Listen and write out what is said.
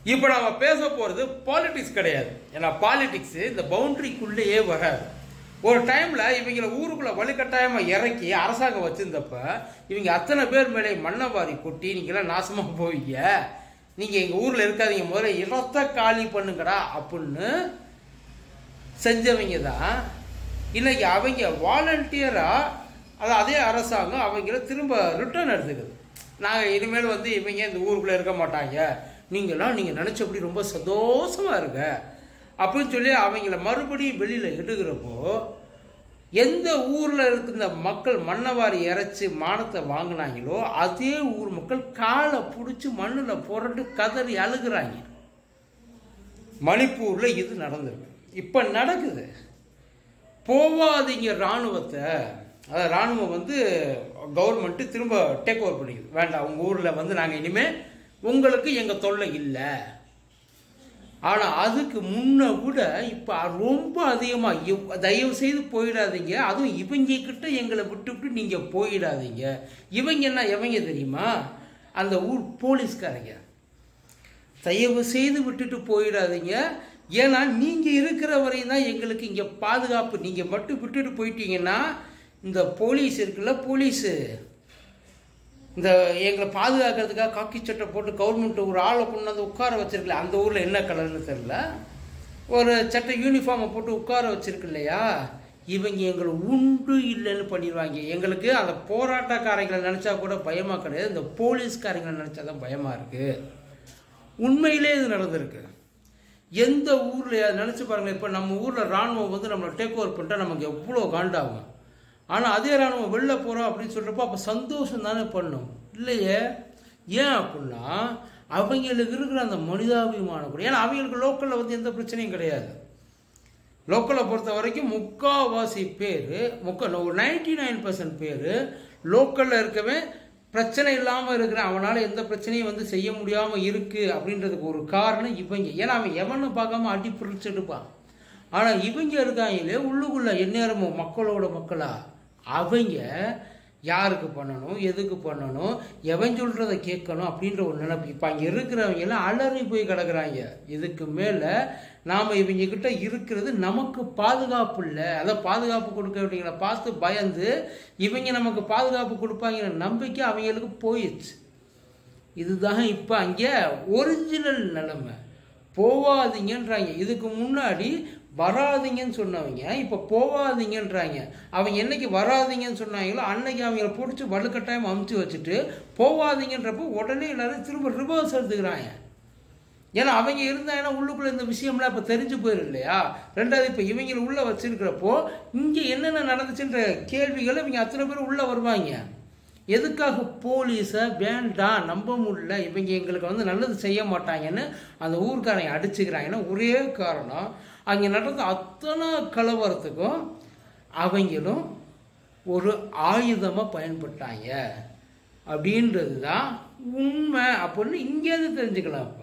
இப்போ நம்ம பேச போகிறது பாலிடிக்ஸ் கிடையாது ஏன்னா பாலிடிக்ஸ் இந்த பவுண்டரிக்குள்ளேயே வராது ஒரு டைமில் இவங்கள ஊருக்குள்ளே வலுக்கட்டாயமாக இறக்கி அரசாங்கம் வச்சிருந்தப்ப இவங்க அத்தனை பேர் மேலே மண்ணவாரி கொட்டி நீங்களாம் நாசமாக போவீங்க நீங்கள் எங்கள் ஊரில் இருக்காதீங்க முதல்ல இடத்த காலி பண்ணுங்கடா அப்படின்னு செஞ்சவங்க தான் இன்னைக்கு அவங்க வாலண்டியராக அது அதே அரசாங்கம் அவங்கள திரும்ப ரிட்டர்ன் எடுத்துக்குது நாங்கள் இனிமேல் வந்து இவங்க இந்த ஊருக்குள்ளே இருக்க மாட்டாங்க நீங்களாம் நீங்கள் நினச்சபடி ரொம்ப சந்தோஷமாக இருங்க அப்படின்னு சொல்லி அவங்கள மறுபடியும் வெளியில் எடுக்கிறப்போ எந்த ஊரில் இருக்கிற மக்கள் மண்ணவாரி இறைச்சி மானத்தை வாங்கினாங்களோ அதே ஊர் மக்கள் காலை பிடிச்சி மண்ணில் புரண்டு கதறி அழுகுறாங்க மணிப்பூரில் இது நடந்திருக்கு இப்போ நடக்குது போவாதீங்க இராணுவத்தை அதாவது இராணுவம் வந்து கவர்மெண்ட்டு திரும்ப டேக் ஓவர் பண்ணிக்குது வேண்டாம் உங்கள் ஊரில் வந்து நாங்கள் இனிமேல் உங்களுக்கு எங்கள் தொல்லை இல்லை ஆனால் அதுக்கு முன்ன விட இப்போ ரொம்ப அதிகமாக தயவு செய்து போயிடாதீங்க அதுவும் இவங்க கிட்ட எங்களை விட்டுவிட்டு நீங்கள் போயிடாதீங்க இவங்க என்ன எவங்க தெரியுமா அந்த ஊர் போலீஸ்காரங்க தயவு செய்து விட்டுட்டு போயிடாதீங்க ஏன்னா நீங்கள் இருக்கிற வரையும் தான் எங்களுக்கு இங்கே பாதுகாப்பு நீங்கள் மட்டும் விட்டுட்டு போயிட்டீங்கன்னா இந்த போலீஸ் இருக்குல்ல போலீஸு இந்த எங்களை பாதுகாக்கிறதுக்காக காக்கி சட்டை போட்டு கவர்மெண்ட் ஒரு ஆளை கொண்டு வந்து உட்கார வச்சிருக்கல அந்த ஊரில் என்ன கலர்னு தெரில ஒரு சட்டை யூனிஃபார்மை போட்டு உட்கார வச்சிருக்கு இல்லையா இவங்க எங்களை உண்டு இல்லைன்னு பண்ணிடுவாங்க எங்களுக்கு அந்த போராட்டக்காரங்களை நினச்சா கூட பயமாக கிடையாது இந்த போலீஸ்காரங்களை நினச்சா தான் பயமாக இருக்குது உண்மையிலே இது நடந்திருக்கு எந்த ஊரில் நினச்சி பாருங்கள் இப்போ நம்ம ஊரில் இராணுவம் வந்து நம்மளை டேக் ஓவர் பண்ணிட்டா நமக்கு எவ்வளோ காண்டாகும் ஆனால் அதே இராணுவம் வெளில போகிறோம் அப்படின்னு சொல்கிறப்போ அப்போ சந்தோஷம் தானே பண்ணும் இல்லையே ஏன் அப்படின்னா அவங்களுக்கு இருக்கிற அந்த மனிதாபிமானம் கூட ஏன்னா அவங்களுக்கு லோக்கலில் வந்து எந்த பிரச்சனையும் கிடையாது லோக்கலை பொறுத்த வரைக்கும் முக்கால்வாசி பேர் முக்கா ஒரு நைன்டி நைன் பர்சன்ட் பேர் லோக்கலில் இருக்கவே பிரச்சனை இல்லாமல் இருக்கிற அவனால் எந்த பிரச்சனையும் வந்து செய்ய முடியாமல் இருக்குது அப்படின்றதுக்கு ஒரு காரணம் இவங்க ஏன்னா அவன் எவனை பார்க்காம அடி பிடிச்சி எடுப்பான் ஆனால் இவங்க இருக்காங்களே உள்ளுக்குள்ள எந்நேரமும் மக்களோட மக்களா அவங்க யாருக்கு பண்ணணும் எதுக்கு பண்ணணும் எவன் சொல்கிறத கேட்கணும் அப்படின்ற ஒரு நினைப்பு இப்போ அங்கே இருக்கிறவங்க எல்லாம் அலறி போய் கிடக்குறாங்க இதுக்கு மேலே நாம் இவங்க கிட்ட இருக்கிறது நமக்கு பாதுகாப்பு இல்லை அதை பாதுகாப்பு கொடுக்க வேண்டியவங்களை பார்த்து பயந்து இவங்க நமக்கு பாதுகாப்பு கொடுப்பாங்கிற நம்பிக்கை அவங்களுக்கு போயிடுச்சு இதுதான் இப்போ அங்கே ஒரிஜினல் நிலைமை போவாதீங்கன்றாங்க இதுக்கு முன்னாடி வராதிங்கன்னு சொன்னவங்க இப்போ போவாதீங்கன்றாங்க அவங்க என்னைக்கு வராதிங்கன்னு சொன்னாங்களோ அன்னைக்கு அவங்கள பிடிச்சி வலுக்கட்டாயம் அமுச்சு வச்சுட்டு போவாதீங்கன்றப்போ உடனே எல்லாரும் திரும்ப ரிவர்ஸ் எடுத்துக்கிறாங்க ஏன்னா அவங்க இருந்தாங்கன்னா உள்ளுக்குள்ளே இந்த விஷயம்லாம் இப்போ தெரிஞ்சு போயிடும் இல்லையா ரெண்டாவது இப்போ இவங்களை உள்ளே வச்சிருக்கிறப்போ இங்கே என்னென்ன நடந்துச்சுன்ற கேள்விகளை இவங்க அத்தனை பேர் உள்ளே வருவாங்க எதுக்காக போலீஸை வேண்டாம் நம்ப முடியல இவங்க எங்களுக்கு வந்து நல்லது செய்ய மாட்டாங்கன்னு அந்த ஊர்க்காரங்க அடிச்சுக்கிறாங்கன்னா ஒரே காரணம் அங்கே நடந்த அத்தனை கலவரத்துக்கும் அவங்களும் ஒரு ஆயுதமாக பயன்பட்டாங்க அப்படின்றது தான் உண்மை அப்படின்னு இங்கேருந்து தெரிஞ்சுக்கலாம் இப்போ